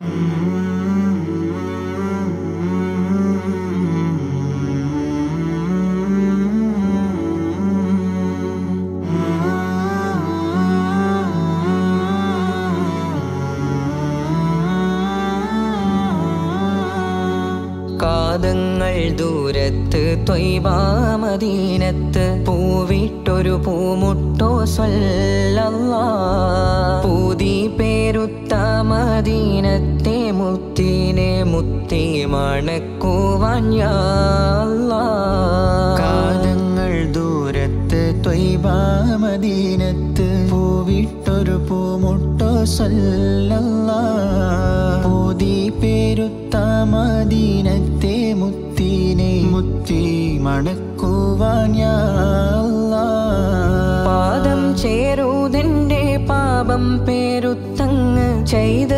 കാതങ്ങൾ ദൂരത്ത് ത്വയ്ബാമദീനത്ത് പൂവിട്ടൊരു പൂമുട്ടോ സ്വല്ലല്ലാ പൂതി പേരുത്ത മദീനത്തെ മുത്തിനെ മുത്തി മണക്കുവാൻ യാ അല്ലാ. കാലങ്ങൾ ദൂരത്ത് ത്വയ്ബാമദീനത്ത് പൂവിട്ടൊരു പൂമുട്ടോ സല്ലല്ലാ പൂതി പേരുത്ത മദീനത്തെ മുത്തിനെ മുത്തി മടക്കുവാൻ യാ അല്ലാ. പാദം ചേരൂതിൻ്റെ പാപം പേരുത്തങ്ങ് ചെയ്ത്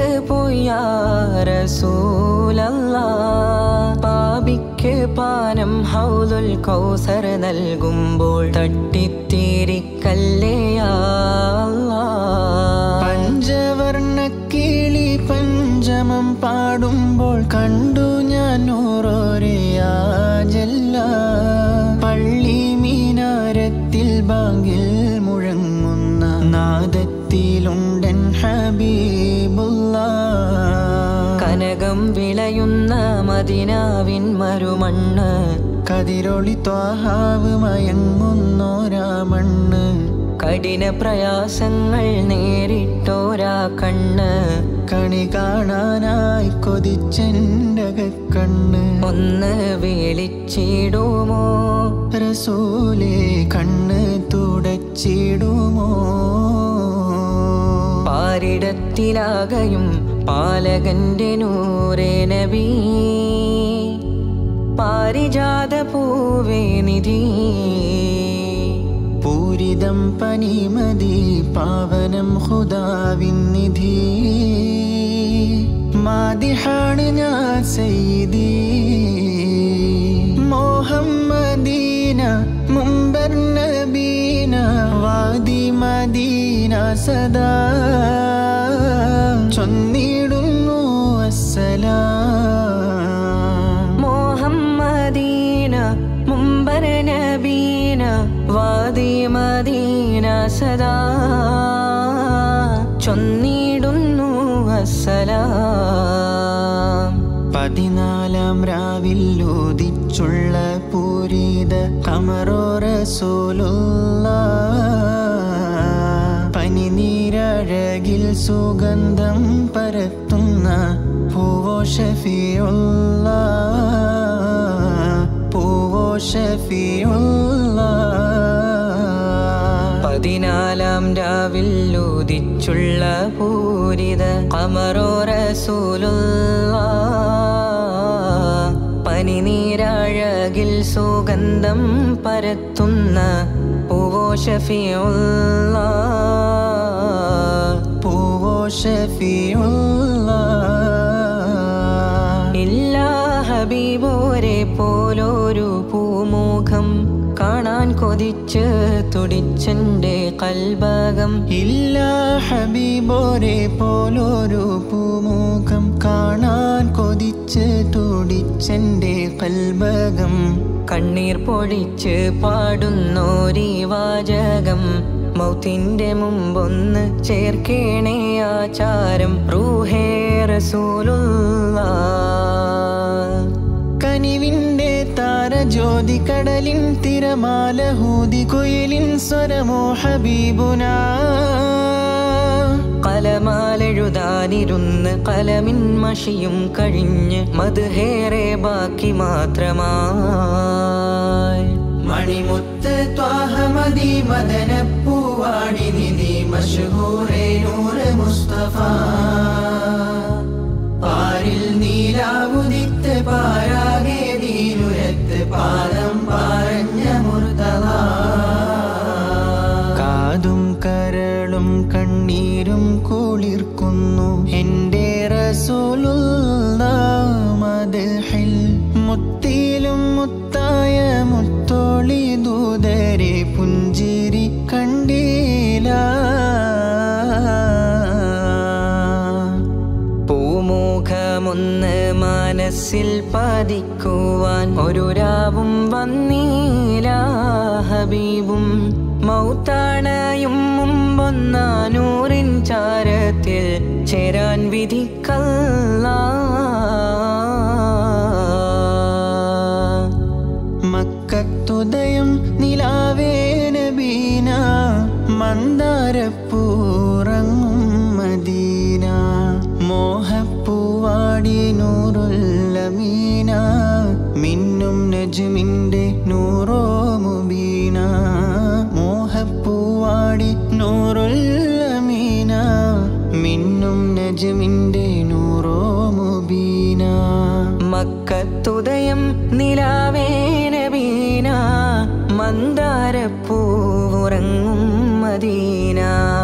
പോയാറസൂലല്ല പാപിക്ക് പാനം ഹൗലുൽ കൗസർ നൽകുമ്പോൾ തട്ടിത്തിരിക്കല്ലേ അല്ലാ. പഞ്ചവർണ്ണ കിളി പഞ്ചമം പാടുമ്പോൾ കണ്ടു ഞാൻ നൂറോരെയാജല്ല പള്ളി മീനാരത്തിൽ ബാങ്കിൽ മുഴങ്ങുന്ന നാദത്തിലുണ്ടൻ ഹബീബുള്ള കനകം വിളയുന്ന മദിനാവിൻ മരുമണ്ണ് കതിരൊളി ത്വാഹാവ് മയങ്ങുന്നോരാ മണ്ണ് കഠിന പ്രയാസങ്ങൾ നേരിട്ടോരാ കണ്ണ് കണി കാണാനായി കൊതിച്ചെൻ്റെ കണ്ണ് ഒന്ന് വിളിച്ചിടുമോ റസൂലേ കണ്ണ് തുടച്ചിടുമോ പാരിടത്തിലാകയും പാലകന്റെ നൂറേ നബി പാരിജാത പൂവേ നിധി പൂരിതം പനിമതി പാവനം ഹുദാവിൻ നിധി മാതിഹാണ് ഞാൻ സെയ്തി മോഹം മദീന മുമ്പർ നബീന വാദി മദീന സദാ ചൊന്നിടുന്നു അസ്സലാം മോഹമ്മദീന മുമ്പര നബീന വാദി മദീന സദാ ചൊന്നിടുന്നു അസ്സലാം പതിനാലാം രാവിൽ ഉദിച്ചുള്ള പൂരിത കമറോറസൂലുള്ള പനിനീരഴകിൽ സുഗന്ധം പരത്തുന്ന പൂവോ ഷഫിയുള്ള പൂവോ ഷഫിയുള്ള പതിനാലാം രാവിൽ ഉദിച്ചുള്ള പൂരിത കമറോ റസൂലുള്ള പനിനീരഴകിൽ സുഗന്ധം പരത്തുന്ന പൂവോ ഷഫിയുള്ള പൂവോ ഷഫിയുള്ള ഇല്ല ഹബീബോരെ പോലൊരു പൂമുഖം കാണാൻ കൊതിച്ച് തുടിച്ചെന്റെ കൽബകം ഇല്ല ഹബീബോരെ പോലൊരു പൂമുഖം കാണാൻ കൊതിച്ച് തുടിച്ചെന്റെ കൽബകം കണ്ണീർ പൊഴിച്ച് പാടുന്നോരീ വാചകം മൗത്തിന്റെ മുമ്പൊന്ന് ചേർക്കേണേ ആചാരം റൂഹേ റസൂലുള്ള കനിവിന്റെ താരജ്യോതി കടലിൻ തിരമാലഹൂതി കുയിലിൻ സ്വരമോ ഹബീബുന കലമാലെഴുതാനിരുന്ന് കലമിൻ മഷിയും കഴിഞ്ഞ് മധുഹേറെ ബാക്കി മാത്രമായി മണിമുത്ത് ത്വാഹമതി മദനപ്പൂവാടി നിധി മഷഹൂറേ നൂറ് മുസ്തഫ പാരിൽ നീലാവുദിത്ത് പാരാകെ ദീനുരത്ത് പാദം പാരഞ്ഞ മുർത്തല കാതും കരളും കണ്ണീരും കുളിർക്കുന്നു എൻ്റെ റസൂലുള്ള മദ്ഹിൽ മുത്തിലും മുത്തായ മുത്തോളി ദൂതരെ പുഞ്ചിരി കണ്ടീല പൂമുഖമൊന്ന് മനസ്സിൽ പതിക്കുവാൻ ഒരു രാവും വന്നീല ഹബീബും മൗത്താണയും മുമ്പൊന്നാനൂറിൻ ചാരത്തിൽ ചേരാൻ വിധിക്കല്ല മക്കത്തുദയം നിലാവേ നബീന മന്ദാരപ്പൂറങ്ങും മദീന മോഹപ്പൂവാടി നൂറുല്ലമീന മിന്നും നജ്മിൻ്റെ നൂറോ മുബീന മോഹപ്പൂവാടി നൂറുല്ലമീന മിന്നും നജ്മിൻ്റെ നൂറോ മുബീന മക്കത്തുദയം നിലാവേന വീണ മന്ദാരപ്പൂവുറങ്ങും മദീന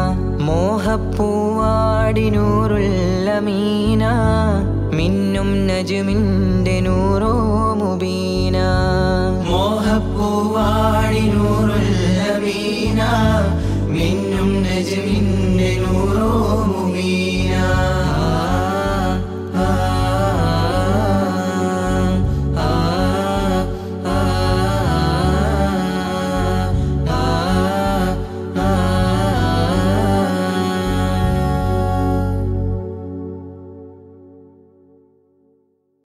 മോഹപ്പൂവാടിനൂറുള്ള മീന മിന്നും നജുമിൻ്റെ നൂറോ മുബീന മോഹപ്പൂവാടി നൂറുള്ള മീന മിന്നും നജ്മിന്റെ നൂറോ മുബീന